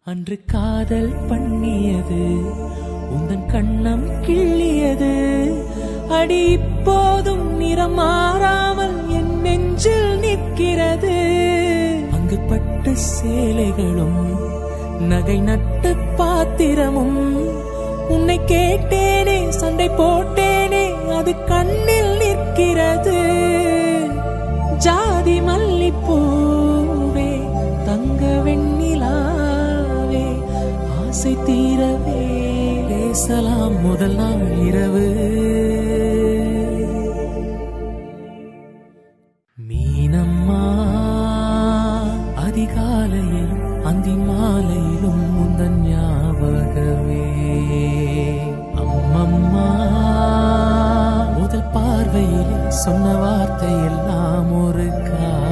அன்று காதல் பண்ணியது உந்தன் கண்ணம் கிள்ளியது அடி இப்போதும் நிறம் மாறாமல் என் நெஞ்சில் நிற்கிறது அங்கு பட்டு சேலைகளும் நகை நட்டு பாத்திரமும் உன்னை கேட்டேனே சண்டை போட்டேனே அது கண்ணில் நிற்கிறது ஜாதி மல்லிப்பூவே தங்க வெண்ணிலாவே ஆசை தீரவே பேசலாம் முதல் நாள் இரவு மீனம்மா அதிகாலையிலும் அந்தி மாலையிலும் முந்தன் ஞாபகமே அம்மம்மா முதல் பார்வையில் சொன்ன வார்த்தை எல்லாம் ஒரு கா